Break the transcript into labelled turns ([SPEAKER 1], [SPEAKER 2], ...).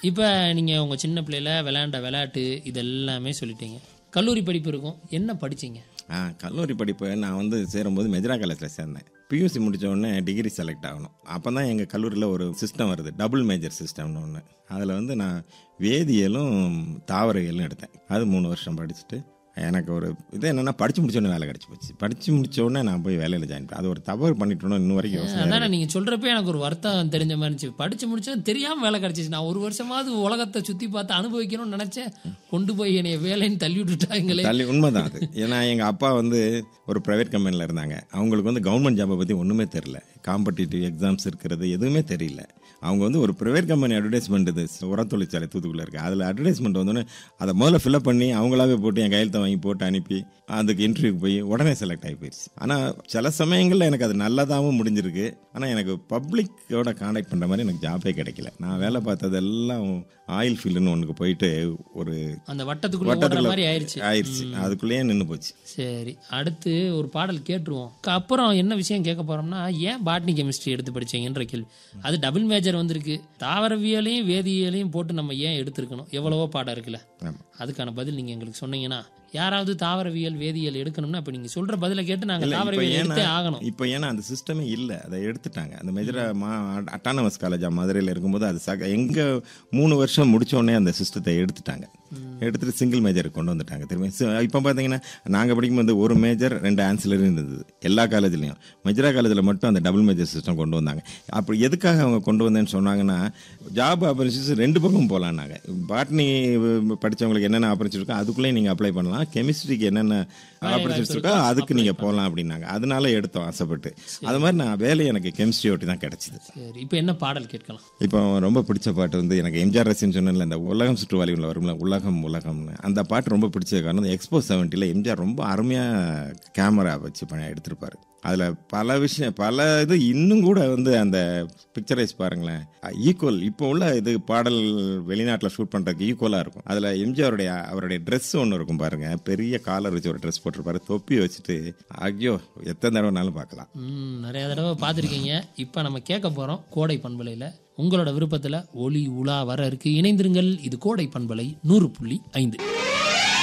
[SPEAKER 1] இப்போ நீங்கள் உங்கள் சின்ன பிள்ளையில விளையாண்ட விளையாட்டு இது எல்லாமே சொல்லிட்டீங்க கல்லூரி படிப்பு இருக்கும் என்ன படிச்சீங்க
[SPEAKER 2] ஆ கல்லூரி படிப்பு நான் வந்து சேரும்போது மெஜரா காலேஜில் சேர்ந்தேன் பியூசி முடிச்ச உடனே டிகிரி செலக்ட் ஆகணும் அப்போ தான் எங்கள் கல்லூரியில் ஒரு சிஸ்டம் வருது டபுள் மேஜர் சிஸ்டம்னு ஒன்று அதில் வந்து நான் வேதியியலும் தாவரவியலும் எடுத்தேன் அது மூணு வருஷம் படிச்சுட்டு எனக்கு ஒரு இது என்னென்னா படித்து முடிச்ச உடனே வேலை கிடச்சி போச்சு படித்து முடிச்ச உடனே நான் போய் வேலையில் ஜாயின் பண்ணேன் அது ஒரு தவறு பண்ணிட்டோன்னு இன்னும் வரைக்கும் யோசனை
[SPEAKER 1] அதானே நீங்கள் சொல்கிறப்ப எனக்கு ஒரு வருத்தம் தெரிஞ்ச மாதிரி இருந்துச்சு படித்து முடிச்சா தெரியாமல் வேலை கிடச்சிச்சு நான் ஒரு வருஷமாவது உலகத்தை சுற்றி பார்த்து அனுபவிக்கணும்னு நினச்சேன் கொண்டு போய் என்னைய வேலைன்னு தள்ளி விட்டுட்டாங்களே
[SPEAKER 2] தள்ளி உண்மைதான் அது ஏன்னா எங்கள் அப்பா வந்து ஒரு ப்ரைவேட் கம்பெனியில் இருந்தாங்க அவங்களுக்கு வந்து கவர்மெண்ட் ஜாபை பற்றி ஒன்றுமே தெரில காம்படிட்டிவ் எக்ஸாம்ஸ் இருக்கிறது எதுவுமே தெரியல அவங்க வந்து ஒரு ப்ரைவேட் கம்பெனி அட்வர்டைஸ்மெண்ட் இது உர தொழிற்சாலை தூத்துக்குள்ள இருக்குது அதில் அட்வர்டைஸ்மெண்ட் வந்தோடனே அதை முதல்ல ஃபில்அப் பண்ணி அவங்களாவே போட்டு என் கையெழுத்தை வாங்கி போட்டு அனுப்பி அதுக்கு இன்டர்வியூக்கு போய் உடனே செலக்ட் ஆகி போயிடுச்சு ஆனால் சில சமயங்களில் எனக்கு அது நல்லதாகவும் முடிஞ்சிருக்கு ஆனால் எனக்கு பப்ளிக்கோட காண்டாக்ட் பண்ணுற மாதிரி எனக்கு ஜாபே கிடைக்கல நான் வேலை பார்த்ததெல்லாம் ஆயில் ஃபீல்டுன்னு ஒன்றுக்கு போயிட்டு ஒரு
[SPEAKER 1] அந்த வட்டத்துக்குள்ள ஓடுற மாதிரி ஆயிடுச்சு
[SPEAKER 2] ஆயிடுச்சு அதுக்குள்ளேயே நின்று போச்சு
[SPEAKER 1] சரி அடுத்து ஒரு பாடல் கேட்டுருவோம் க- அப்புறம் என்ன விஷயம் கேட்க போறோம்னா ஏன் பாட்னி கெமிஸ்ட்ரி எடுத்து படிச்சீங்கன்ற கேள்வி அது டபுள் மேஜர் வந்திருக்கு தாவரவியலையும் வேதியியலையும் போட்டு நம்ம ஏன் எடுத்திருக்கணும் எவ்வளவோ பாடம் இருக்குல்ல
[SPEAKER 2] ஆமா.
[SPEAKER 1] அதுக்கான பதில் நீங்க எங்களுக்கு சொன்னீங்கன்னா யாராவது தாவரவியல் வேதியியல் எடுக்கணும்னா இப்ப நீங்க சொல்ற பதிலை கேட்டு நாங்க
[SPEAKER 2] இல்ல, இப்ப
[SPEAKER 1] தாவரவியல்
[SPEAKER 2] ஏன்னா
[SPEAKER 1] எடுத்தே ஆகணும்
[SPEAKER 2] இப்போ ஏன்னா அந்த சிஸ்டமே இல்லை அதை எடுத்துட்டாங்க அந்த மெஜரா மா அட்டானமஸ் காலேஜா மதுரையில் இருக்கும்போது அது சக எங்க மூணு வருஷம் முடிச்ச உடனே அந்த சிஸ்டத்தை எடுத்துட்டாங்க எடுத்துட்டு சிங்கிள் மேஜர் கொண்டு வந்துட்டாங்க திரும்பி சி- இப்போ பார்த்தீங்கன்னா நாங்கள் படிக்கும்போது ஒரு மேஜர் ரெண்டு ஆன்சிலரி இருந்தது எல்லா காலேஜ்லையும் மெஜரா காலேஜில் மட்டும் அந்த டபுள் மேஜர் சிஸ்டம் கொண்டு வந்தாங்க அப்படி எதுக்காக அவங்க கொண்டு வந்தேன்னு சொன்னாங்கன்னா ஜாப் ஆப்பர்ச்சுனிட்டிஸ் ரெண்டு பக்கம் போகலான்னாங்க பாட்னி படித்தவங்களுக்கு என்னென்ன ஆப்பர்ச்சுனிட்டி இருக்கோ அதுக்குள்ளேயே நீங்கள் அப்ளை பண்ணலாம் கெமிஸ்ட்ரிக்கு என்னென்ன ஆப்பர்ச்சுனிட்டிஸ் இருக்கோ அதுக்கு நீங்கள் போகலாம் அப்படின்னாங்க அதனால எடுத்தோம் ஆசைப்பட்டு அது மாதிரி நான் வேலை எனக்கு கெமிஸ்ட்ரி ஒட்டி தான் கிடச்சிது
[SPEAKER 1] சரி இப்போ என்ன பாடல் கேட்கலாம்
[SPEAKER 2] இப்போ ரொம்ப பிடிச்ச பாட்டு வந்து எனக்கு எம்ஜிஆர் ரசின்னு சொன்னேன்ல இந்த உலகம் சுற்று வலிவில் வரும்ல உலகம் உலகம்னு அந்த பாட்டு ரொம்ப பிடிச்ச காரணம் எக்ஸ்போ செவன்ட்டியில் எம்ஜிஆர் ரொம்ப அருமையாக கேமரா வச்சு பண்ணி எடுத்திருப்பாரு அதில் பல விஷயம் பல இது இன்னும் கூட வந்து அந்த பிக்சரைஸ் பாருங்களேன் ஈக்குவல் இப்போ உள்ள இது பாடல் வெளிநாட்டில் ஷூட் பண்ணுறதுக்கு ஈக்குவலாக இருக்கும் அதில் எம்ஜிஆருடைய அவருடைய ட்ரெஸ் ஒன்று இருக்கும் பாருங்க பெரிய காலர் வச்சு ஒரு ட்ரெஸ் போட்டிருப்பாரு தொப்பி வச்சுட்டு ஐயோ எத்தனை தடவைனாலும் பார்க்கலாம்
[SPEAKER 1] ம் நிறைய தடவை பார்த்துருக்கீங்க இப்போ நம்ம கேட்க போகிறோம் கோடை பண்பலையில் உங்களோட விருப்பத்தில் ஒளி உலா வர இருக்கு இணைந்திருங்கள் இது கோடை பண்பலை நூறு புள்ளி ஐந்து